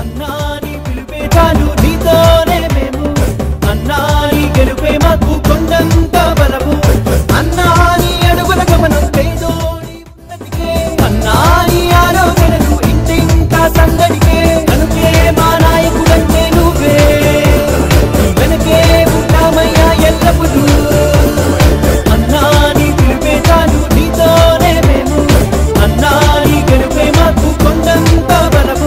అన్నాని పిలిపే చాలు నీతోనే మేము అన్నాని గెలుపే మాకు కొండంత బలము అన్నాని అడుగుల గమనం పేదోడి ఉన్నతికే అన్నాని ఆలోచనలు ఇంటింటా సందడికే కనుకే మా నాయకుడంటే నువ్వే వెనకే ఉంటామయ్యా ఎల్లప్పుడూ అన్నాని పిలిపే చాలు నీతోనే మేము అన్నాని గెలుపే మాకు కొండంత బలము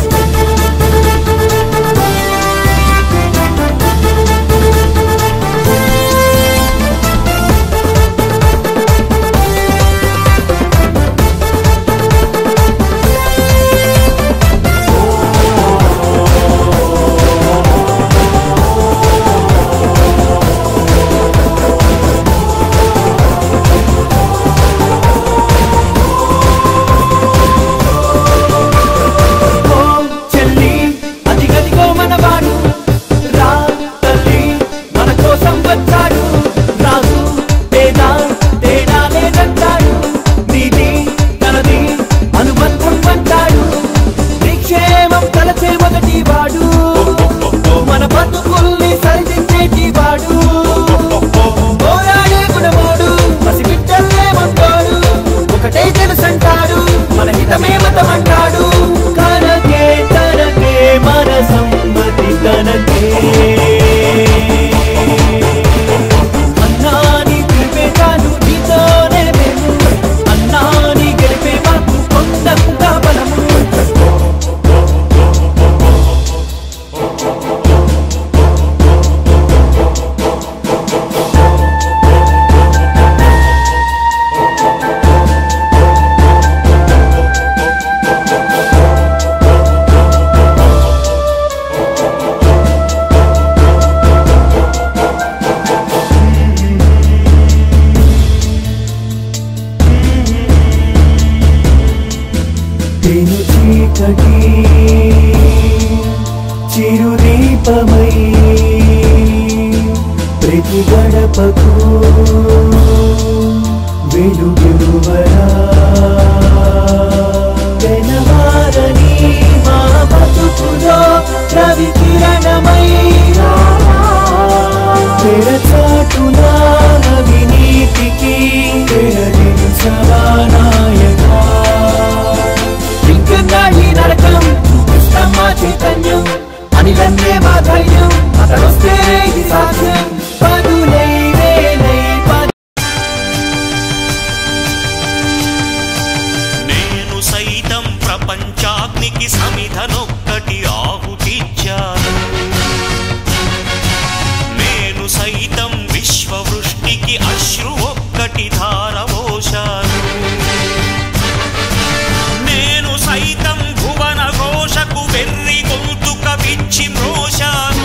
ఓ చెల్లి అదిగదిగో మనవాడు రా తల్లి మన కోసం వచ్చాడు రాజు పేద తేడా లేదంటాడు నీది తనది అనుబంధం అంటాడు నిక్షేమం తలచే మొదటి వాడు మన బతుకుల్ని సరిదిద్దేటి వాడు పోరాడే గుణమోడు పసిబిడ్డల్లే మొత్తాడు ఒకటే తెలుసంటాడు మన హితమే మతమంటాడు కనకే తనకే మన సమ్మతి తనకే అన్నాని పిలిపే కాదు నీతోనే మేము అన్నాని గెలిపే మాకు కొండంత బలము తెను చీకటి చిరుదీపమై ప్రతి గడపకు వెలుగువరా వెనవారని మా బతుకులో రవి కిరణమై తెరచాటున అవినీతికి తెరదించవా నాయకా ఇంకన్నా ఈ నరకం చూపిస్తాం మా చైతన్యం అనిలన్నే మా ధైర్యం అతడొస్తే ఇది సాధ్యం పదులై వేలై పద నేను సైతం ప్రపంచాగ్నికి సమిధనొక్కటి ఆహుతిచ్చాను నేను సైతం విశ్వవృష్టికి అశ్రు ఒక్కటి ధారవోశాను నేను సైతం భువన ఘోషకు వెర్రి గొంతుక విచ్చి మ్రోశాను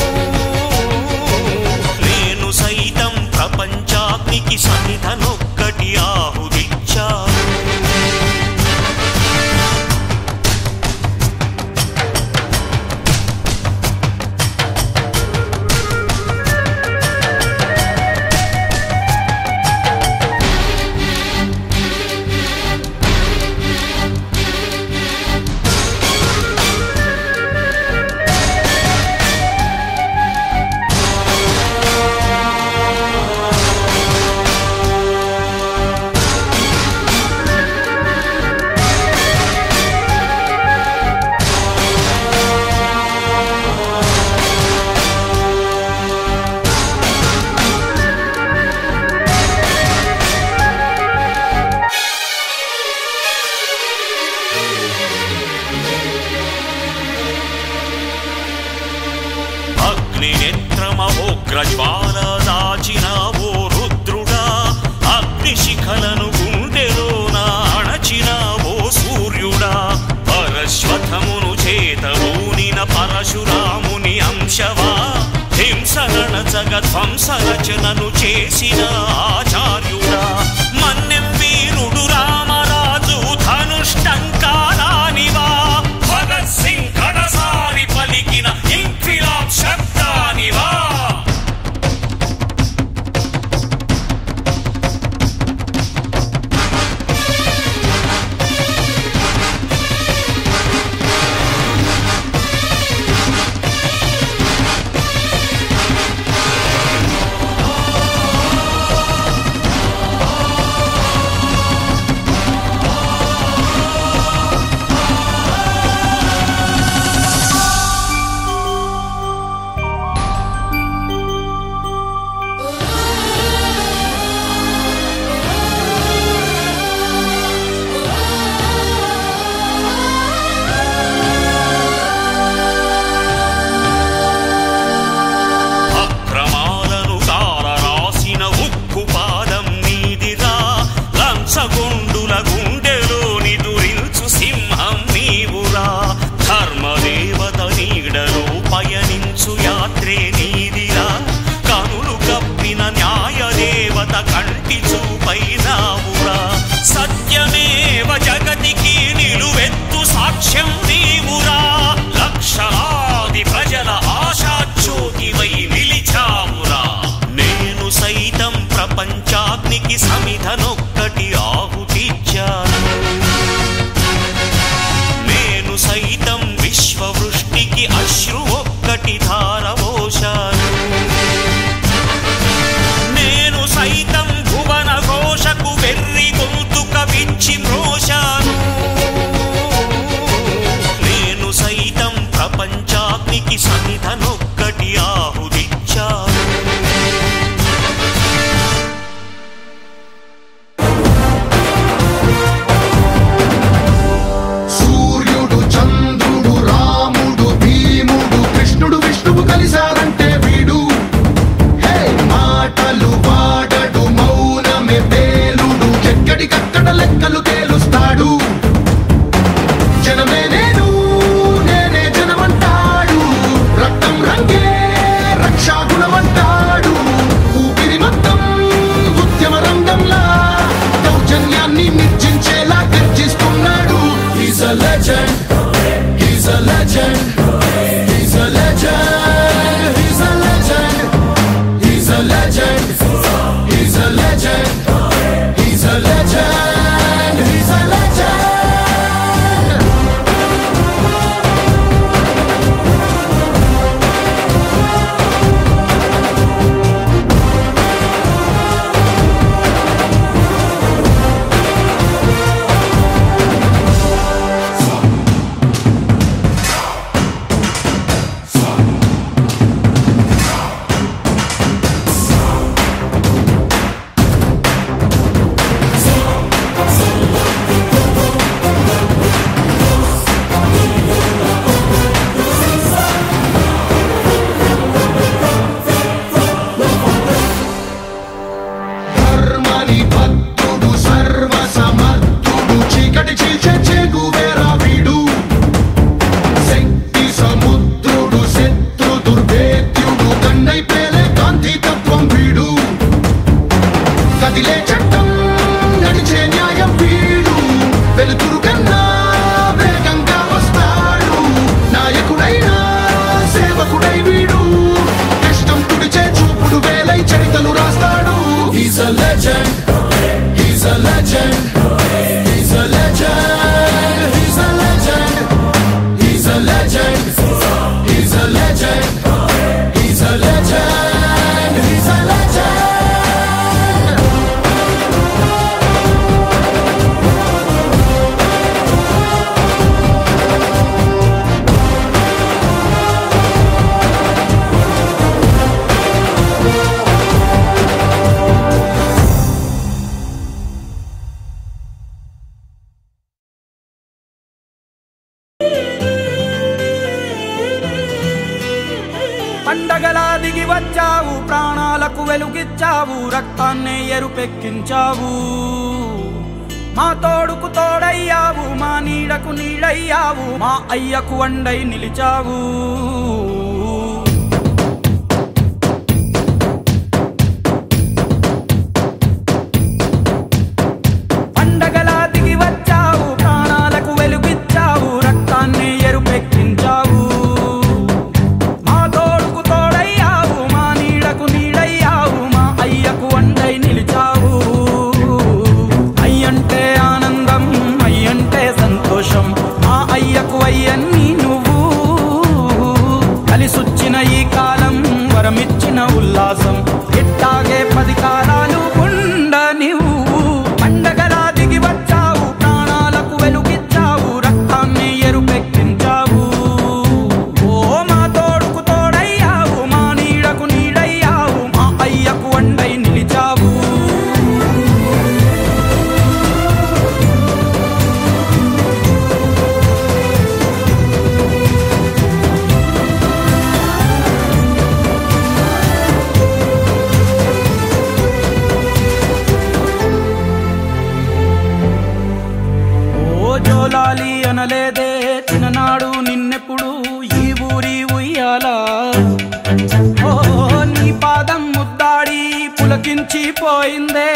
నేను సైతం ప్రపంచాగ్నికి సమిధనొక్కటి ఆహుతిచ్చాను అగ్ని నేత్రమహోగ్రజ్వాల దాచినావో రుద్రుడా అగ్ని శిఖలను గుండెలోన అణచినావో సూర్యుడా పరశ్వథమును చేతబూనిన పరశురాముని అంశవా హింసగణ జగధ్వంస రచనను చేసిన ఆచార్యుడా మన్నెం వీరుడు రామరాజు ధనుష్టంకారానివా భగత్ సింగ్ కడసారి పలికిన ఇంక్విలాబ్ శబ్దానివా పండగలా దిగి వచ్చావు ప్రాణాలకు వెలుగిచ్చావు రక్తాన్నే ఎరుపెక్కించావు మా తోడుకు తోడయ్యావు మా నీడకు నీడయ్యావు మా అయ్యకు వండై నిలిచావు పండగలా దిగి వచ్చావు ప్రాణాలకు వెలుగిచ్చావు రక్తాన్ని ఎరుపెక్కించావు మా తోడుకు తోడయ్యావు మా నీడకు నీడయ్యావు మా అయ్యకు వండై నిలిచావు అయ్యంటే ఆనందం అయ్యంటే సంతోషం మా అయ్యకు అయ్యన్ని నువ్వు కలిసొచ్చిన ఈ కాలం వరమిచ్చిన ఉల్లాసం ఇట్టాగే పది కాలాలు ఉండ నువ్వు పండగలా దిగి వచ్చావు ప్రాణాలకు వెలుగిచ్చావు రక్తాన్ని ఎరుపెక్కించావు ఓ మా తోడుకు తోడయ్యావు మా నీడకు నీడయ్యావు మా అయ్యకు వండై నిలిచావు ఓ జోలాలి అనలేదే చిన్ననాడు నిన్నెప్పుడు ఈ ఊరి ఉయ్యాలా ఓ నీ పాదం ముద్దాడి పులకించి పోయిందే